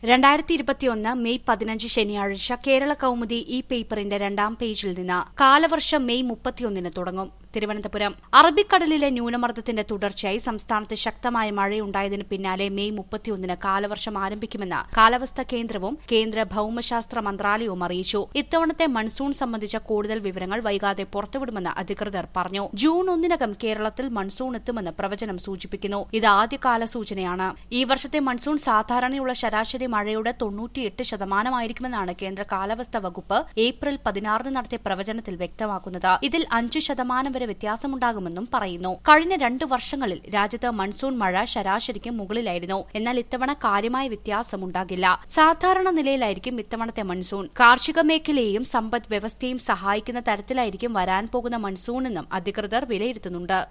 രണ്ടായിരത്തി ഇരുപത്തിയൊന്ന് മെയ് പതിനഞ്ച് ശനിയാഴ്ച കേരള കൗമുദി ഈ പേപ്പറിന്റെ രണ്ടാം പേജിൽ നിന്ന് കാലവർഷം മെയ് മുപ്പത്തിയൊന്നിന് തുടങ്ങും തിരുവനന്തപുരം അറബിക്കടലിലെ ന്യൂനമർദ്ദത്തിന്റെ തുടർച്ചയായി സംസ്ഥാനത്ത് ശക്തമായ മഴയുണ്ടായതിനു പിന്നാലെ മെയ് മുപ്പത്തിയൊന്നിന് കാലവർഷം ആരംഭിക്കുമെന്ന് കാലാവസ്ഥാ കേന്ദ്രവും കേന്ദ്ര ഭൌമശാസ്ത്ര മന്ത്രാലയവും അറിയിച്ചു ഇത്തവണത്തെ മൺസൂൺ സംബന്ധിച്ച കൂടുതൽ വിവരങ്ങൾ വൈകാതെ പുറത്തുവിടുമെന്ന് അധികൃതർ പറഞ്ഞു ജൂൺ ഒന്നിനകം കേരളത്തിൽ മൺസൂൺ എത്തുമെന്ന് പ്രവചനം സൂചിപ്പിക്കുന്നു ഇത് ആദ്യകാല സൂചനയാണ് ഈ വർഷത്തെ മൺസൂൺ സാധാരണയുള്ള ശരാശരി മഴയുടെ തൊണ്ണൂറ്റിയെട്ട് ശതമാനമായിരിക്കുമെന്നാണ് കേന്ദ്ര കാലാവസ്ഥാ വകുപ്പ് ഏപ്രിൽ പതിനാറിന് നടത്തിയ പ്രവചനത്തിൽ വ്യക്തമാക്കുന്നത് ഇതിൽ അഞ്ചു ശതമാനം വരെ വ്യത്യാസമുണ്ടാകുമെന്നും പറയുന്നു കഴിഞ്ഞ രണ്ടു വർഷങ്ങളിൽ രാജ്യത്ത് മൺസൂൺ മഴ ശരാശരിക്ക് മുകളിലായിരുന്നു എന്നാൽ ഇത്തവണ കാര്യമായ വ്യത്യാസമുണ്ടാകില്ല സാധാരണ നിലയിലായിരിക്കും ഇത്തവണത്തെ മൺസൂൺ കാർഷിക മേഖലയെയും സമ്പദ് വ്യവസ്ഥയെയും സഹായിക്കുന്ന തരത്തിലായിരിക്കും വരാൻ പോകുന്ന മൺസൂണെന്നും അധികൃതർ വിലയിരുത്തുന്നുണ്ട്